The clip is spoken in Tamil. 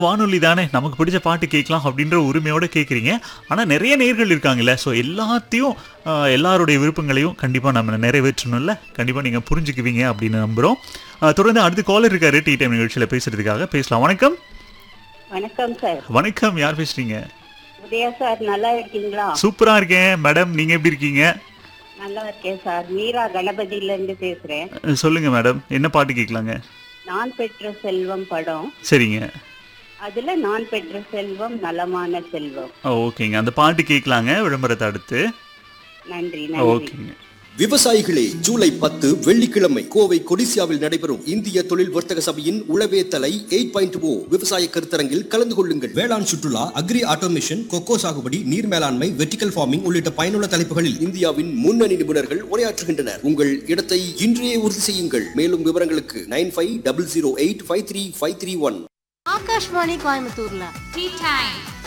வானொலி தானே நமக்கு பிடிச்ச பாட்டு கேட்கலாம் அப்படின்ற உரிமையோட கேட்குறீங்க ஆனால் நிறைய நேர்கள் இருக்காங்கல்ல ஸோ எல்லாத்தையும் ஆஹ், எல்லாருடைய விருப்பங்களையும் கண்டிப்பாக நம்ம நிறைவேற்றணும்ல கண்டிப்பாக நீங்கள் புரிஞ்சுக்குவீங்க அப்படின்னு நம்புகிறோம் ஆஹ், தொடர்ந்து அடுத்து காலர் இருக்காரு டீ டைம் நிகழ்ச்சியில் பேசுறதுக்காக பேசலாம் வணக்கம் வணக்கம் சார் வணக்கம் யார் பேசுறீங்க உதயா சார் நல்லா இருக்கீங்களா சூப்பரா இருக்கேன் மேடம் நீங்க எப்படி இருக்கீங்க நல்லா இருக்கேன் சார் மீரா கணபதியில இருந்து பேசுறேன் அஹ், சொல்லுங்க மேடம் என்ன பாட்டு கேட்கலாங்க நான் பெற்ற செல்வம் படம் சரிங்க அதுல நான் பெற்ற செல்வம் நலமான செல்வம் ஆ, ஓகேங்க அந்த பாட்டு கேட்கலாங்க விளம்பரத்தை அடுத்து நன்றி ஆ, நன்றி ஓகேங்க விவசாயிகளே ஜூலை பத்து வெள்ளிக்கிழமை கோவை கொடிசியாவில் நடைபெறும் இந்திய தொழில் வர்த்தக சபையின் உளவே தலை எயிட் பாயிண்ட் ஓ விவசாய கருத்தரங்கில் கலந்து கொள்ளுங்கள் வேளாண் சுற்றுலா அக்ரி ஆட்டோமேஷன் கொக்கோ சாகுபடி நீர் மேலாண்மை வெர்டிகல் ஃபார்மிங் உள்ளிட்ட பயனுள்ள தலைப்புகளில் இந்தியாவின் முன்னணி நிபுணர்கள் உரையாற்றுகின்றனர் உங்கள் இடத்தை இன்றையே உறுதி செய்யுங்கள் மேலும் விவரங்களுக்கு nine five double zero eight five three five three one Akashvani கோயம்புத்தூர்ல Tea time.